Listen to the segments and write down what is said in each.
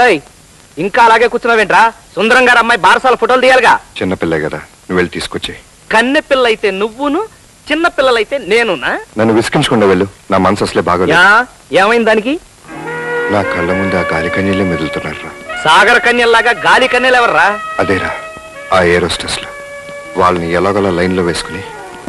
ఏయ్ ఇంకా అలాగే కూర్చున్నావేంట్రా సుందరం గారు అమ్మాయి బారసాల ఫోటోలు తీయాలిగా చిన్నపిల్లే కదా నువ్వు వెళ్ళి తీసుకొచ్చి కన్నె పిల్లలైతే నువ్వును చిన్న పిల్లలైతే నేనునా నన్ను విసిగించకుండా వెళ్ళు నా మనసు అసలే బాగోలేదు యా ఏమైంది దానికి నా కళ్ళ ముందు ఆ గాలి కన్నీళ్ళే మెదులుతున్నారు సాగర కన్యల్లాగా గాలి కన్యలు ఎవర్రా అదేరా ఆ ఏరోస్టెస్లు వాళ్ళని ఎలాగోలా లైన్లో వేసుకుని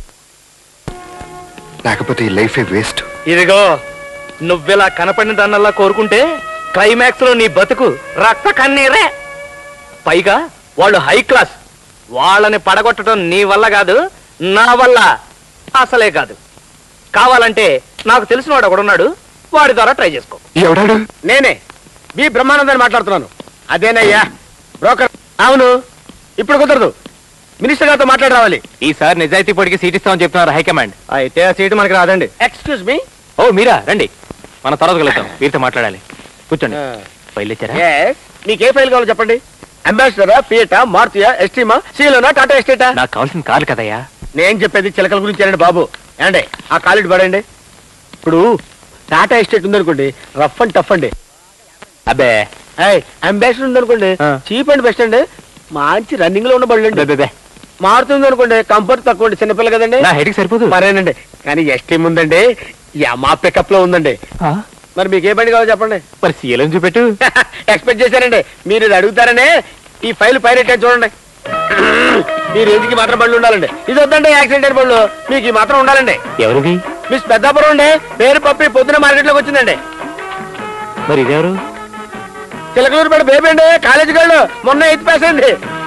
లేకపోతే ఈ లైఫే వేస్ట్ ఇదిగో నువ్విలా కనపడిన దాన్నల్లా కోరుకుంటే క్లైమాక్స్ లో నీ బతుకు రక్త కన్నీరే పైగా వాళ్ళు హై క్లాస్ వాళ్ళని పడగొట్టడం నీ వల్ల కాదు నా వల్ల అసలే కాదు కావాలంటే నాకు తెలిసిన వాడు ఒకడున్నాడు వాడి ద్వారా ట్రై చేసుకో ఎవడాడు నేనే బి బ్రహ్మానందని మాట్లాడుతున్నాను అదేనయ్యా బ్రోకర్ అవును ఇప్పుడు కుదరదు మినిస్టర్ గారితో మాట్లాడి రావాలి ఈసారి నిజాయితీ పొడికి సీట్ ఇస్తామని చెప్తున్నారు హైకమాండ్ అయితే ఆ సీటు మనకి రాదండి ఎక్స్క్యూజ్ మీ ఓ మీరా రండి మన తర్వాత కలుద్దాం వీరితో మాట్లాడాలి కూర్చోండి ఫైల్ ఇచ్చారా మీకు ఏ ఫైల్ కావాలో చెప్పండి అంబాసిడరా ఫియటా మారుతియా ఎస్టీమా సీలోనా టాటా ఎస్టేటా నాకు కావాల్సిన కారు కదయ్యా నేను చెప్పేది చిలకల గురించి అండి బాబు ఏమండి ఆ కాలేజ్ పడండి ఇప్పుడు టాటా ఎస్టేట్ ఉందనుకోండి రఫ్ అండ్ టఫ్ అండి అబ్బే అంబాసిడర్ ఉందనుకోండి ఆ. చీప్ అండ్ బెస్ట్ అండి మంచి రన్నింగ్ లో ఉన్న బళ్ళు అండి బెబెబే. మారుతుంది అనుకోండి కంఫర్ట్ తక్కువ అండి చిన్నపిల్ల కదండి నా హెడ్కి సరిపోదు మరేనండి కానీ ఎస్టీ ఉందండి యమా పికప్ లో ఉందండి ఆ, మరి మీకు ఏ బండి కావాలో చెప్పండి మరి సీఎలం చూపెట్టు ఎక్స్పెక్ట్ చేశానండి మీరు ఇది అడుగుతారనే ఈ ఫైల్ పైరెట్ అని చూడండి మీరు ఎందుకు మాత్రం బండ్లు ఉండాలండి ఇది వద్దండి యాక్సిడెంట్ అయిన బండ్లు మీకు ఈ మాత్రం ఉండాలండి ఎవరివి మిస్ పెద్దాపురం అండి పేరు పప్పి పొద్దున మార్కెట్ లోకి వచ్చిందండి మరి ఇదెవరు చిలకలూరు పడి బేబీ అండి కాలేజీ గాళ్ళు మొన్న ఎయిత్ పాస్ అయింది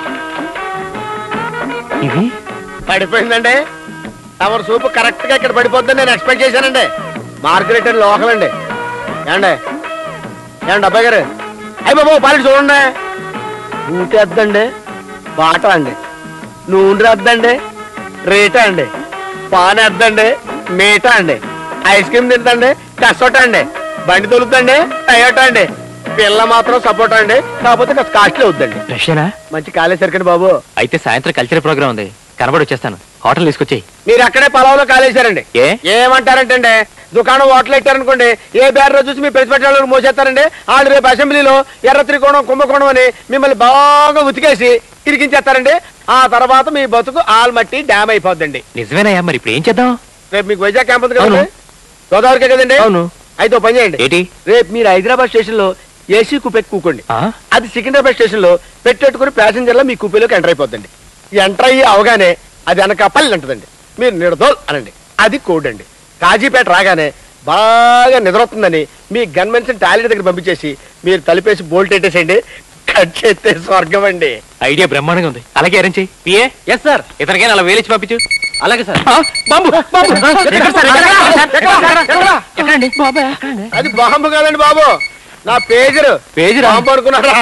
ఇవి పడిపోయిందండి తమరు సూపు కరెక్ట్ గా ఇక్కడ పడిపోద్దని నేను ఎక్స్పెక్ట్ చేశానండి మార్కెట్ అని లోకల్ అండి ఏమండి ఏమండి అబ్బాయి గారు అయ్యి బాబు పాలెట్ చూడండి ఊటి వద్దండి బాట అండి నూనె రద్దండి రేటా అండి పాన్ వద్దండి మీటా అండి ఐస్ క్రీమ్ తింటండి కసోటా అండి బండి తొలుద్దండి టయోటా అండి పిల్ల మాత్రం సపోర్ట్ అండి కాకపోతే కాస్త కాస్ట్లీ అవుద్దండి రష్యనా మంచి కాలేజ్ సరికండి బాబు అయితే సాయంత్రం కల్చరల్ ప్రోగ్రామ్ ఉంది కనబడి వచ్చేస్తాను హోటల్ తీసుకొచ్చి మీరు అక్కడే పొలంలో కాలేశారండి ఏ ఏమంటారంటే దుకాణం హోటల్ ఎట్టారనుకోండి ఏ బ్యారో చూసి మీ ప్రతిపక్షాలను మోసేస్తారండి వాళ్ళు రేపు అసెంబ్లీలో ఎర్ర త్రికోణం కుంభకోణం అని మిమ్మల్ని బాగా ఉతికేసి ఇరికించేస్తారండి ఆ తర్వాత మీ బతుకు ఆల్మట్టి డ్యామ్ అయిపోద్దండి నిజమేనయ్యా మరి ఇప్పుడు ఏం చేద్దాం రేపు మీకు వైజాగ్ క్యాంప్ ఉంది కదండి అవును. గోదావరికే కదండి అవును. అయితే ఓ పని చేయండి ఏంటి రేపు మీరు హైదరాబాద్ స్టేషన్ లో ఏసీ కుపెక్కి కూకోండి ఆ? అది సికింద్రాబాద్ స్టేషన్ లో పెట్టెట్టుకుని ప్యాసింజర్ లో మీ కూపీలోకి ఎంటర్ అయిపోద్దండి ఎంటర్ అయ్యి అవగానే అది అనకాపల్లి అంటదండి మీరు నిడదోల్ అనండి అది కోడ్ అండి కాజీపేట రాగానే బాగా నిద్రొస్తుందని మీ గన్మెన్స్ టాయిలెట్ దగ్గర పంపించేసి మీరు తలిపేసి బోల్ట్ పెట్టేసేయండి కట్ చేస్తే స్వర్గం అండి ఐడియా బ్రహ్మాండంగా ఉంది అలాగే అరేంజ్ చెయ్యి పిఏ ఎస్ సార్ ఇతనికైనా అలా వేలిచ్చి పంపించు అలాగే సార్ బాంబు బాంబు ఎక్కడ సార్? ఎక్కడ? ఎక్కడ? ఎక్కడ? అది బాంబు కాదండి బాబు నా పేజరు పేజరా? బాంబు అనుకున్నారా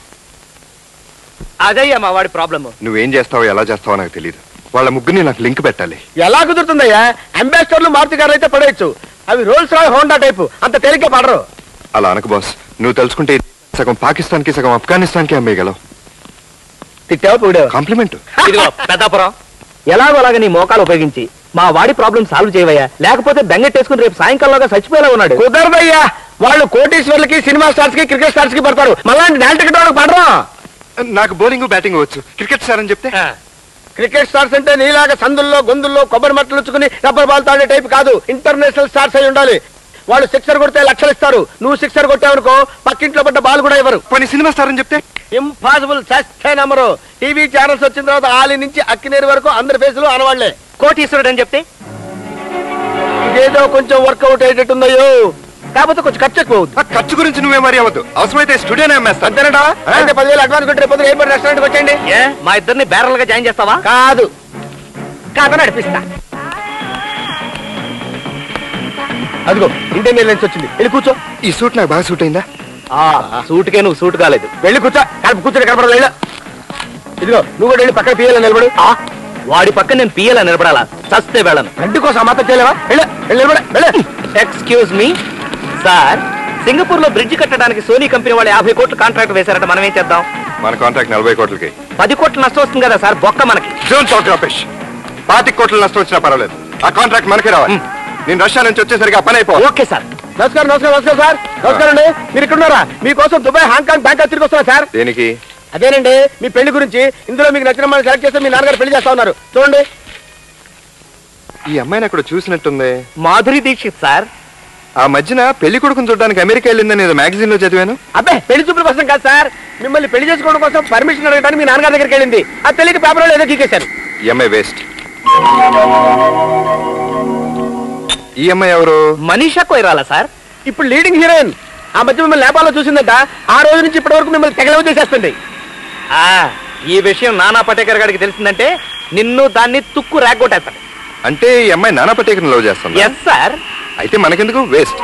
అదయ్యా మా వాడి ప్రాబ్లమ్ నువ్వేం చేస్తావో ఎలా చేస్తావో నాకు తెలియదు వాళ్ళ ముగ్గురిని నాకు లింక్ పెట్టాలి ఎలా కుదురుతుందయ్యా అంబాసిడర్లు మారుతి గారు అయితే పడేయచ్చు అవి రోల్స్ రాయ్ హోండా టైపు అంత తేలిగ్గా పడరు అలా అనకు బాస్ నువ్వు తెలుసుకుంటే సగం పాకిస్తాన్ కి సగం ఆఫ్ఘనిస్తాన్ కి అమ్మేయగలవు తిట్టావా పొగిడావా కాంప్లిమెంట్ ఇదిగో పెద్దాపురం ఎలాగో అలాగ నీ మోకాలు ఉపయోగించి మా వాడి ప్రాబ్లం సాల్వ్ చేయవయ్యా లేకపోతే బెంగెట్టేసుకుని రేపు సాయంకాలంగా చచ్చిపోయేలా ఉన్నాడు కుదరదయ్యా వాళ్ళు కోటీశ్వర్లకి సినిమా స్టార్స్ కి క్రికెట్ స్టార్స్ కి పడతారు మళ్ళా నేల టికెట్ వాళ్ళకి పడరు నాకు బౌలింగ్ బ్యాటింగ్ వచ్చు క్రికెట్ సార్ అని చెప్తే క్రికెట్ స్టార్స్ అంటే నీలాగా సందుల్లో గొంతుల్లో కొబ్బరి మట్టలు ఉచ్చుకుని రబ్బర్ బాల్ తాడే టైప్ కాదు ఇంటర్నేషనల్ స్టార్స్ అయి ఉండాలి వాళ్ళు సిక్సర్ కొడితే లక్షలు ఇస్తారు నువ్వు సిక్సర్ కొట్టావనుకో పక్కింట్లో పడ్డ బాల్ కూడా ఇవ్వరు పని సినిమా స్టార్ అని చెప్తే ఇంపాసిబుల్ చస్తే నమ్మరు టీవీ ఛానల్స్ వచ్చిన తర్వాత ఆలి నుంచి అక్కినేరు వరకు అందరి ఫేసులు అనవాళ్లే కోటీశ్వరుడు అని చెప్తే ఇదేదో కొంచెం వర్కౌట్ అయ్యేటట్టుందయ్యో కాకపోతే కొంచెం ఖర్చు ఎక్కువ అవుతుంది ఆ ఖర్చు గురించి నువ్వే మరి అవ్వద్దు అవసరమైతే స్టూడియోనే అమ్మేస్తాను అంతేనంటా అయితే పదివేలు అడ్వాన్స్ కొట్టి రేపు పొద్దున్న ఎయిర్పోర్ట్ రెస్టారెంట్కి వచ్చేయండి ఏ మా ఇద్దరిని బేరలుగా జాయిన్ చేస్తావా కాదు కాదని నడిపిస్తా అదిగో ఇండియన్ ఎయిర్లైన్స్ వచ్చింది వెళ్ళి కూర్చో ఈ సూట్ నాకు బాగా సూట్ అయిందా సూటుకే నువ్వు సూట్ కాలేదు వెళ్ళి కూర్చో కలిపి కూర్చొని కనపడదు వెళ్ళు ఇదిగో నువ్వు కూడా వెళ్ళి పక్కన పియ్యాలని నిలబడు ఆ, వాడి పక్క నేను పియ్యాల నిలబడాలా చస్తే వెళ్ళను గంటి కోసం మాత్రం చేయలేవా వెళ్ళు వెళ్ళి నిలబడు వెళ్ళు ఎక్స్క్యూజ్ మీ సార్ సింగపూర్ లో బ్రిడ్జ్ కట్టడానికి సోనీ కంపెనీ వాళ్ళు యాభై కోట్లు కాంట్రాక్ట్ వేశారట మనం ఏం చేద్దాం మన కాంట్రాక్ట్ నలభై కోట్లకి పది కోట్లు నష్టం వస్తుంది కదా సార్ బొక్క మనకి జోన్ టాక్ రమేష్ పాతి కోట్ల నష్టం వచ్చినా పర్వాలేదు ఆ కాంట్రాక్ట్ మనకే రావాలి నేను రష్యా నుంచి వచ్చేసరికి ఆ పని అయిపోవాలి ఓకే సార్ నమస్కారం నమస్కారం నమస్కారం సార్ నమస్కారం అండి మీరు ఇక్కడ ఉన్నారా మీకోసం దుబాయ్ హాంకాంగ్ బ్యాంకాక్ తిరిగి వస్తున్నా సార్ దేనికి అదేనండి మీ పెళ్లి గురించి ఇందులో మీకు నచ్చిన మనం సెలెక్ట్ చేస్తే మీ నాన్నగారు పెళ్లి చేస్తా ఉన్నారు చూడండి ఈ అమ్మాయిని అక్కడ చూసినట్టుంది మాధురి దీక్షిత్ సార్ ఆ మధ్యన పెళ్లి కొడుకుని చూడడానికి అమెరికా వెళ్ళిందని ఏదో మ్యాగజైన్ లో చదివాను అబ్బే పెళ్లి చూపుల కోసం కాదు సార్ మిమ్మల్ని పెళ్లి చేసుకోవడం కోసం పర్మిషన్ అడగడానికి మీ నాన్నగారి దగ్గరికి వెళ్ళింది అది తెలియక పేపర్ లో ఏదో గీకేశారు ఈ అమ్మాయి వేస్ట్ ఈ అమ్మాయి ఎవరు మనీషా కొయిరాలా సార్ ఇప్పుడు లీడింగ్ హీరోయిన్ ఆ మధ్య మిమ్మల్ని నేపాల్లో చూసిందట ఆ రోజు నుంచి ఇప్పటి వరకు మిమ్మల్ని తెగలవ చేసేస్తుంది ఆ ఈ విషయం నానా పటేకర్ గారికి తెలిసిందంటే నిన్ను దాన్ని తుక్కు రాగొట్టేస్తాడు అంటే ఈ అమ్మాయి నానా పటేకను లవ్ చేస్తుంది ఎస్ సార్ అయితే మనకెందుకు వేస్ట్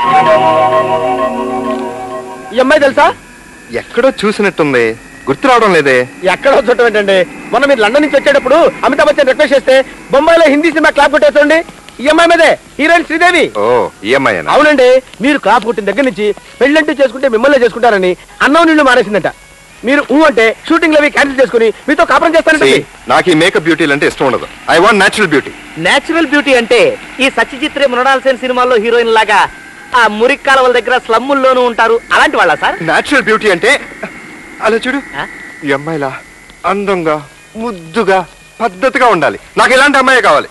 ఈ అమ్మాయి తెలుసా ఎక్కడో చూసినట్టుంది గుర్తు రావడం లేదే ఎక్కడో చూడటం ఏంటండి మొన్న మీరు లండన్ నుంచి వచ్చేటప్పుడు అమితాబ్ బచ్చన్ రిక్వెస్ట్ చేస్తే బొంబాయిలో హిందీ సినిమా క్లాప్ కొట్టేసండి ఈ అమ్మాయి మీదే హీరోయిన్ శ్రీదేవి ఓ ఈ అమ్మాయినా అవునండి మీరు క్లాప్ కొట్టిన దగ్గర నుంచి పెళ్ళంటూ చేసుకుంటే మిమ్మల్ని చేసుకుంటారని అన్నం నీళ్లు మానేసిందట మీరు ఊ అంటే షూటింగ్ అవి క్యాన్సిల్ చేసుకుని మీతో కాపురం చేస్తారంటే See, నాకు ఈ మేకప్ బ్యూటీలు అంటే ఇష్టం ఉండదు I want natural beauty natural beauty అంటే ఈ సత్యజిత్రే మృణాల్సేన్ సినిమాల్లో హీరోయిన్ లాగా ఆ మురికి కాలువల దగ్గర స్లమ్ముల్లోనూ ఉంటారు అలాంటి వాళ్ళ సార్ న్యాచురల్ బ్యూటీ అంటే అలా చూడు ఆ? ఈ అమ్మాయిలా అందంగా ముద్దుగా పద్ధతిగా ఉండాలి నాకు ఇలాంటి అమ్మాయి కావాలి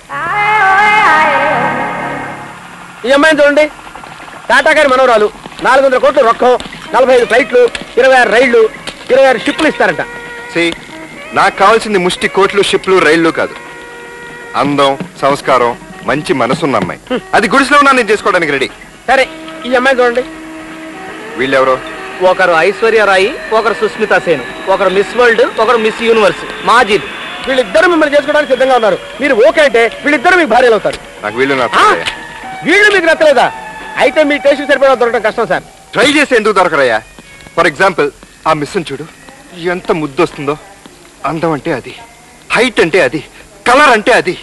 ఈ అమ్మాయిని చూడండి టాటా గారి మనవరాలు నాలుగు వందల కోట్ల రొక్కం నలభై ఐదు ఫ్లైట్లు ఇరవై ఆరు రైళ్లు ఇరవై ఆరు షిప్లు ఇస్తారంట సి నాకు కావాల్సింది ముష్టి కోట్లు షిప్లు రైళ్లు కాదు అందం సంస్కారం మంచి మనసున్న అమ్మాయి అది గుడిసెలో ఉన్నా నేను చేసుకోవడానికి రెడీ సరే ఈ అమ్మాయి చూడండి వీళ్ళెవరో ఒకరు ఐశ్వర్య రాయి ఒకరు సుస్మితా సేన్ ఒకరు మిస్ వరల్డ్ ఒకరు మిస్ యూనివర్స్ మాజీలు వీళ్ళిద్దరు మిమ్మల్ని చేసుకోవడానికి సిద్ధంగా ఉన్నారు మీరు ఓకే అంటే వీళ్ళిద్దరు మీకు భార్యలు అవుతారు నాకు వీళ్ళు ఆ? నాకు వీళ్ళు మీకు నచ్చలేదా అయితే మీ టేస్ట్ సరిపడా దొరకడం కష్టం సార్ ట్రై చేసి ఎందుకు దొరకరయ్యా ఫర్ ఎగ్జాంపుల్ ఆ మిస్సుని చూడు ఎంత ముద్దు వస్తుందో అందం అంటే అది హైట్ అంటే అది కలర్ అంటే అది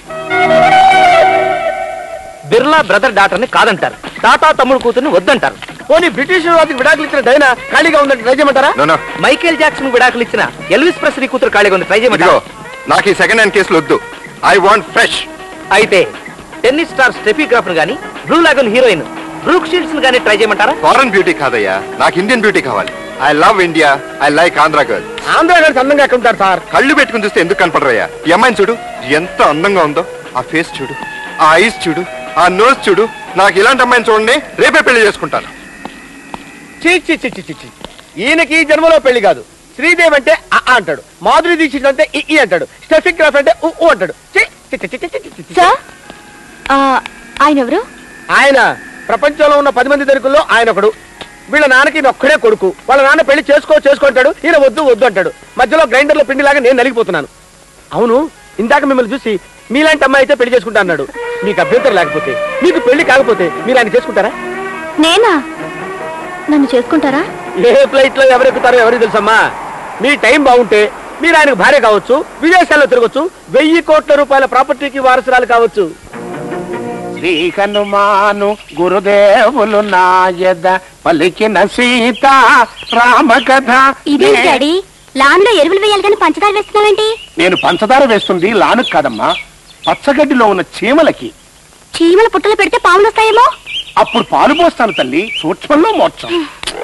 బిర్లా బ్రదర్ డాటర్ ని కాదంటారు టాటా తమ్ముడు కూతుర్ని వద్దంటారు పోనీ బ్రిటిష్ వారికి విడాకులు ఇచ్చిన డైనా ఖాళీగా ఉందంటే ట్రై చేయమంటారా నో నో మైకేల్ జాక్సన్ విడాకులు ఇచ్చిన ఎల్విస్ ప్రెస్లీ కూతురు ఖాళీగా ఉంది ట్రై ఇదిగో చేయమంటారు నాకు ఈ సెకండ్ హ్యాండ్ కేసులు వద్దు ఐ వాంట్ ఫ్రెష్ అయితే టెన్నిస్ స్టార్ స్టెఫీ గ్రాఫ్ గానీ Blue Lagoon heroine Brooke Shields గానీ ట్రై చేయమంటారా ఫారెన్ బ్యూటీ కాదయ్యా నాకు ఇండియన్ బ్యూటీ కావాలి I love India I like Andhra girl Andhra గారి అందంగా ఎక్కడ ఉంటారు సార్ కళ్ళు పెట్టుకుని చూస్తే ఎందుకు కనపడరయ్యా ఈ అమ్మాయిని చూడు ఎంత అందంగా ఉందో ఆ ఫేస్ చూడు ఆ ఐస్ చూడు ఆ నోస్ చూడు నాకు ఇలాంటి అమ్మాయిని చూడండి రేపే పెళ్లి చేసుకుంటాను చీ చీ చీ చీ చీ, చీ ఈయనకి ఈ జన్మలో పెళ్లి కాదు శ్రీదేవి అంటే అ ఆ అంటాడు మాధురి దీక్షిత్ అంటే ఇ ఈ అంటాడు స్టెఫిక్ గ్రాఫ్ అంటే ఉ ఊ అంటాడు చీ, చీ, చీ, చీ, చీ, చీ, చీ, చీ. సార్ ఆ, ఆయన ఎవరు ఆయన ప్రపంచంలో ఉన్న పది మంది దొరుకుల్లో ఆయన ఒకడు వీళ్ళ నాన్నకి ఈయన ఒక్కడే కొడుకు వాళ్ళ నాన్న పెళ్లి చేసుకో చేసుకుంటాడు ఈయన వద్దు వద్దు అంటాడు మధ్యలో గ్రైండర్లో పిండిలాగా నేను నలిగిపోతున్నాను అవును ఇందాక మిమ్మల్ని చూసి మీలాంటి అమ్మాయి అయితే పెళ్లి చేసుకుంటా అన్నాడు మీకు అభ్యంతరం లేకపోతే మీకు పెళ్లి కాకపోతే మీరు ఆయన చేసుకుంటారా నేనా నన్ను చేసుకుంటారా ఏ ఫ్లైట్ లో ఎవరెక్కుతారో ఎవరికి తెలుసమ్మా మీ టైం బాగుంటే మీరు ఆయనకు భార్య కావచ్చు విదేశాల్లో తిరగచ్చు వెయ్యి కోట్ల రూపాయల ప్రాపర్టీకి వారసురాలు కావచ్చు శ్రీ హనుమాను గురుదేవులు నాయద పలికిన సీత రామ కథ ఇదేంటి డాడీ లాన్ లో ఎరువులు వేయాలి కానీ పంచదార వేస్తున్నావేంటి నేను పంచదార వేస్తుంది లాను కాదమ్మా పచ్చగడ్డిలో ఉన్న చీమలకి చీమల పుట్టలు పెడితే పాములు వస్తాయేమో అప్పుడు పాలు పోస్తాను తల్లి సూక్ష్మంలో మోక్షం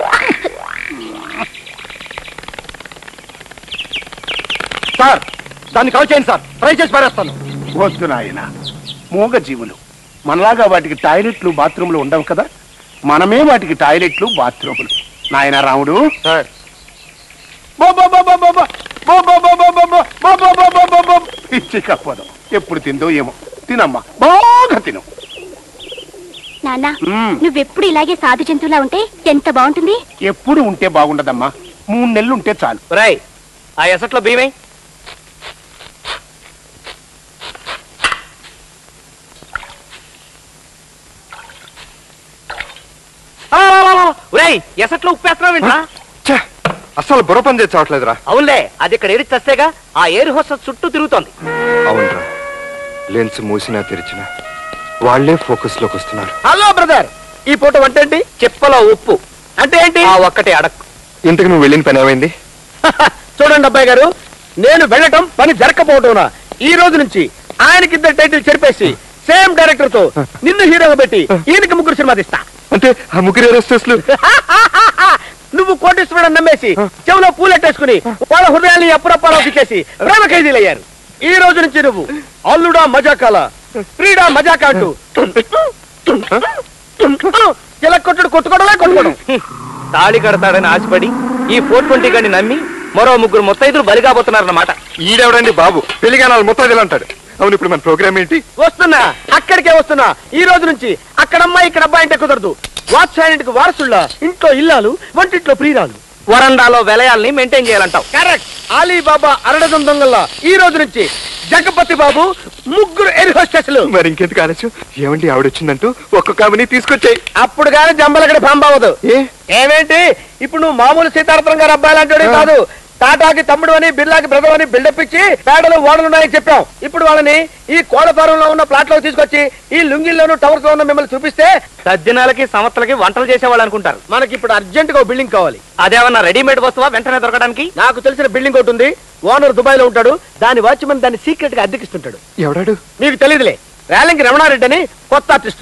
సార్ దాన్ని కాల్ చేయండి సార్ ట్రై చేసి పారేస్తాను వద్దు నాయన మూగ జీవులు మనలాగా వాటికి టాయిలెట్లు బాత్రూములు ఉండవు కదా మనమే వాటికి టాయిలెట్లు బాత్రూములు నాయన రాముడు సార్ బో బో బో బో బో బో. బో బో బో బో బో బో. బో బో బో బో బో బో. పిచ్చి కపోదాం ఎప్పుడు తిందో ఏమో తినమ్మా బాగా తిను నాన్న మ్మ్. నువ్వెప్పుడు ఇలాగే సాధు జంతువులా ఉంటే ఎంత బాగుంటుంది ఎప్పుడు ఉంటే బాగుండదమ్మా మూడు నెలలు ఉంటే చాలు రాయ్ ఆ ఎసట్లో బియ్యమే ఒరేయ్ ఎసట్లో ఉప్పేస్తున్నావు ఏంట్రా ఛే, అస్సలు బుర్ర పని చేసి చావట్లేదురా అవునులే అది ఇక్కడ ఏడి చస్తేగా ఆ ఎయిర్ హోస్టెస్ చుట్టూ తిరుగుతోంది అవునరా లెన్స్ మూసినా తెరిచినా వాళ్లే ఫోకస్ లోకి వస్తున్నారు హలో బ్రదర్ ఈ పూట వంట ఏంటి చెప్పలో ఉప్పు అంటే ఏంటి ఆ ఒక్కటే అడక్కు ఇంతకు నువ్వు వెళ్ళిన పని ఏమైంది చూడండి అబ్బాయి గారు నేను వెళ్ళటం పని జరగకపోవటం ఈ రోజు నుంచి ఆయనకి ఇద్దరు టైటిల్ చెరిపేసి సేమ్ డైరెక్టర్ తో నిన్ను హీరోగా పెట్టి ఈయనకి ముగ్గురు సినిమా తీస్తా అంటే ఆ ముగ్గురు అరెస్టర్స్లు నువ్వు కోటేశ్వరుడు నమ్మేసి చెవిలో పూలెట్టేసుకుని వాళ్ళ హృదయాన్ని అప్పుడప్పాలోకి ఇచ్చేసి ప్రేమ ఖైదీలయ్యారు ఈ రోజు నుంచి నువ్వు అల్లుడా మజాకాల ప్రీడా మజాకా అంటూ ఇలా కొట్టుడు కొట్టుకోవడమే కొట్టుకోవడం తాళి కడతాడని ఆశపడి ఈ ఫోర్ ట్వంటీ గని నమ్మి మరో ముగ్గురు ముత్తైదులు బలి కాబోతున్నారన్నమాట ఈడెవడండి బాబు పెళ్లిగానాలు మొత్తం అంటాడు అవును ఇప్పుడు మన ప్రోగ్రామ్ ఏంటి వస్తున్నా అక్కడికే వస్తున్నా ఈ రోజు నుంచి అక్కడమ్మా ఇక్కడ అబ్బాయి అంటే కుదరదు వాత్సాయనికి వారసుళ్ళ ఇంట్లో ఇల్లాలు వంటింట్లో ప్రియురాలు వరండాలో విలయాల్ని మెయింటైన్ చేయాలంటావు కరెక్ట్ అలీబాబా అరడజం దొంగల్లా ఈ రోజు నుంచి జగపతి బాబు ముగ్గురు ఎయిర్ హోస్టెస్లు మరి ఇంకెందుకు ఆలస్యం ఏమండి ఆవిడొచ్చిందంటూ ఒక్కొక్క ఆమెని తీసుకొచ్చాయి అప్పుడు కానీ జంబలగడ పంపవదు ఏ ఏమేంటి ఇప్పుడు నువ్వు మామూలు సీతారత్నం గారు అబ్బాయి లాంటి కాదు టాటాకి తమ్ముడు అని బిర్లాకి బ్రదర్ అని బిల్డప్ ఇచ్చి పేడలు ఓడలున్నాయని చెప్పాం ఇప్పుడు వాళ్ళని ఈ కోళ్ల ఫారంలో ఉన్న ప్లాట్ లో తీసుకొచ్చి ఈ లుంగిల్లోను టవర్స్ లో ఉన్న మిమ్మల్ని చూపిస్తే సజ్జనాలకి సంవత్సరాలకి వంటలు చేసేవాళ్ళు అనుకుంటారు మనకి ఇప్పుడు అర్జెంట్ గా బిల్డింగ్ కావాలి అదేమన్నా రెడీమేడ్ వస్తువా వెంటనే దొరకడానికి నాకు తెలిసిన బిల్డింగ్ ఒకటి ఉంది ఓనర్ దుబాయ్ లో ఉంటాడు దాని వాచ్మెన్ దాన్ని సీక్రెట్ గా అద్దెకిస్తుంటాడు ఎవడాడు మీకు తెలియదులే రేలంగి రమణారెడ్డి అని కొత్త ఆర్టిస్ట్